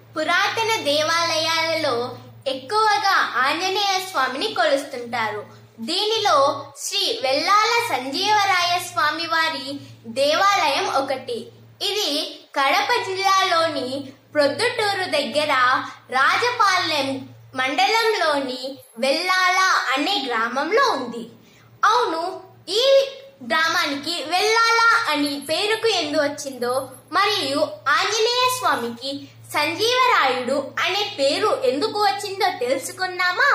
పురాతన దేవాలయాలలో ఎక్కువగా ఆంజనేయ స్వామిని కొలుస్తుంటారు దీనిలో శ్రీ వెల్లాల సంజీవరాయ స్వామి వారి దేవాలయం ఒకటి ఇది కడప జిల్లాలోని ప్రొద్దుటూరు దగ్గర రాజపాలెం మండలంలోని వెల్లాల అనే గ్రామంలో ఉంది అవును ఈ గ్రామానికి వెల్లాల అని పేరుకు ఎందు వచ్చిందో మరియు ఆంజనేయ స్వామికి సంజీవరాయుడు అనే పేరు ఎందుకు వచ్చిందో తెలుసుకున్నామా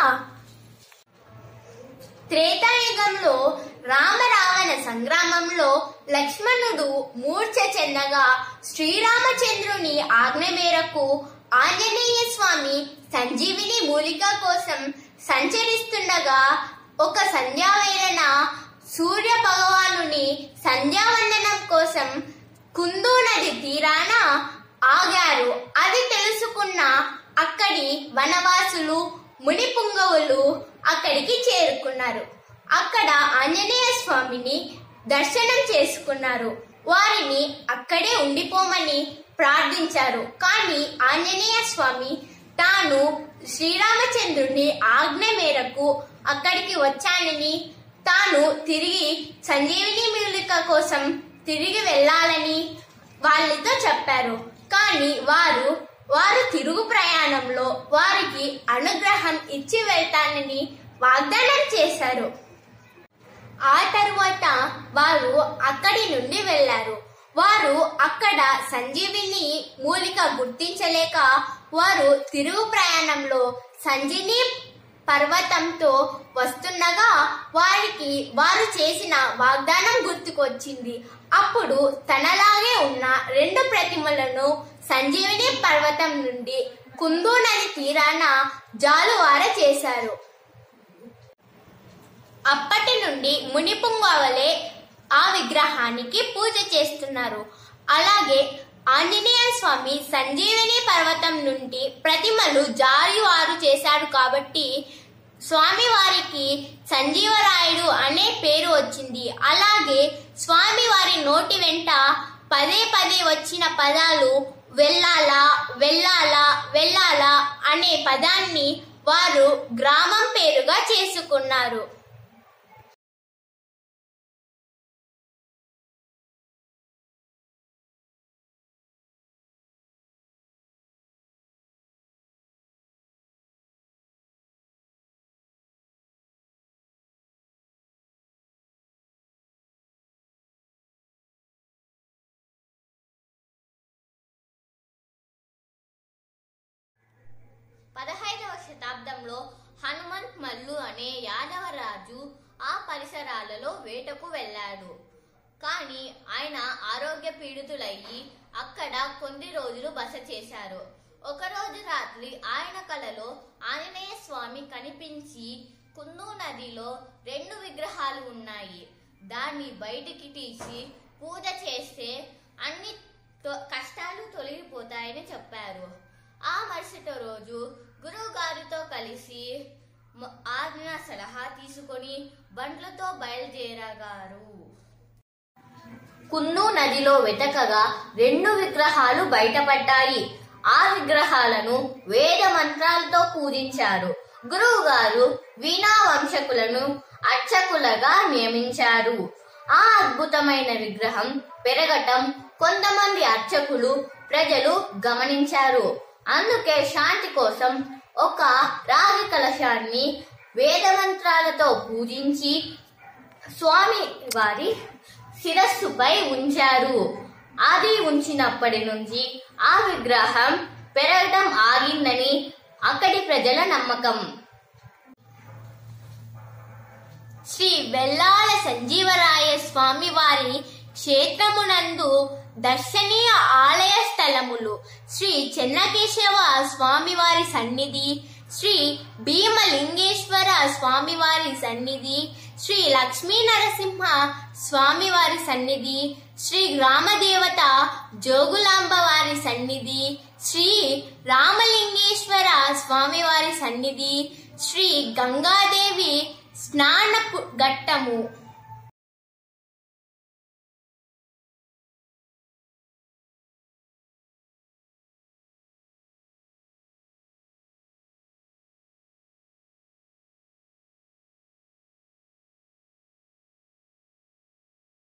త్రేతాయుగంలో రామరావణ సంగ్రామంలో లక్ష్మణుడు మూర్ఛ చెందగా శ్రీరామచంద్రుని ఆజ్ఞ మేరకు ఆంజనేయ స్వామి సంజీవిని మూలిక కోసం సంచరిస్తుండగా ఒక సంధ్యావేళన సూర్య భగవానుని సంధ్యావందనం కోసం కుందు నది తీరాన ఆగారు అది తెలుసుకున్న అక్కడి వనవాసులు ముని పుంగవులు అక్కడికి చేరుకున్నారు అక్కడ ఆంజనేయ స్వామిని దర్శనం చేసుకున్నారు వారిని అక్కడే ఉండిపోమని ప్రార్థించారు కానీ ఆంజనేయ స్వామి తాను శ్రీరామచంద్రుని ఆజ్ఞ మేరకు అక్కడికి వచ్చానని తాను తిరిగి సంజీవిని మూలిక కోసం తిరిగి వెళ్ళాలని వాళ్ళతో చెప్పారు కానీ వారు వారు తిరుగు ప్రయాణంలో వారికి అనుగ్రహం ఇచ్చి వెళ్తానని వాగ్దానం చేశారు ఆ తరువాత వారు అక్కడి నుండి వెళ్లారు వారు అక్కడ సంజీవిని మూలిక గుర్తించలేక వారు తిరుగు ప్రయాణంలో సంజీని పర్వతంతో వస్తుండగా వారికి వారు చేసిన వాగ్దానం గుర్తుకొచ్చింది అప్పుడు తనలాగే ఉన్న రెండు ప్రతిమలను సంజీవిని పర్వతం నుండి కుందు నది తీరాన జాలువార చేశారు అప్పటి నుండి ముని పుంగవలే ఆ విగ్రహానికి పూజ చేస్తున్నారు అలాగే ఆంజనేయ స్వామి సంజీవిని పర్వతం నుండి ప్రతిమలు జారివారు చేశాడు కాబట్టి స్వామి వారికి సంజీవరాయుడు అనే పేరు వచ్చింది అలాగే స్వామి వారి నోటి వెంట పదే పదే వచ్చిన పదాలు వెళ్ళాల వెళ్ళాల వెళ్ళాల అనే పదాన్ని వారు గ్రామం పేరుగా చేసుకున్నారు పదహైదవ శతాబ్దంలో హనుమంత్ మల్లు అనే యాదవరాజు ఆ పరిసరాలలో వేటకు వెళ్ళాడు కానీ ఆయన ఆరోగ్య పీడితులయ్యి అక్కడ కొన్ని రోజులు బస చేశారు ఒకరోజు రాత్రి ఆయన కలలో ఆంజనేయ స్వామి కనిపించి కుందు నదిలో రెండు విగ్రహాలు ఉన్నాయి దాన్ని బయటికి తీసి పూజ చేస్తే అన్ని తొ- కష్టాలు తొలగిపోతాయని చెప్పారు ఆ మరుసటి రోజు గురువు గారితో కలిసి మ- ఆజ్ఞ సలహా తీసుకొని బండ్లతో బయలుదేరగారు కున్ను నదిలో వెతకగా రెండు విగ్రహాలు బయటపడ్డాయి ఆ విగ్రహాలను వేద మంత్రాలతో పూజించారు గురువు గారు వీణా వంశకులను అర్చకులుగా నియమించారు ఆ అద్భుతమైన విగ్రహం పెరగటం కొంతమంది అర్చకులు ప్రజలు గమనించారు అందుకే శాంతి కోసం ఒక రాగి కలశాన్ని వేద మంత్రాలతో పూజించి స్వామి వారి శిరస్సుపై ఉంచారు అది ఉంచినప్పటి నుంచి ఆ విగ్రహం పెరగటం ఆగిందని అక్కడి ప్రజల నమ్మకం శ్రీ వెల్లాల సంజీవరాయ స్వామి వారి క్షేత్రమునందు దర్శనీయ ఆలయ స్థలములు శ్రీ చెన్నకేశవ స్వామివారి సన్నిధి శ్రీ భీమలింగేశ్వర స్వామివారి సన్నిధి శ్రీ లక్ష్మీ నరసింహ స్వామివారి సన్నిధి శ్రీ గ్రామదేవత జోగులాంబ వారి సన్నిధి శ్రీ రామలింగేశ్వర స్వామివారి సన్నిధి శ్రీ గంగాదేవి స్నానపు ఘట్టము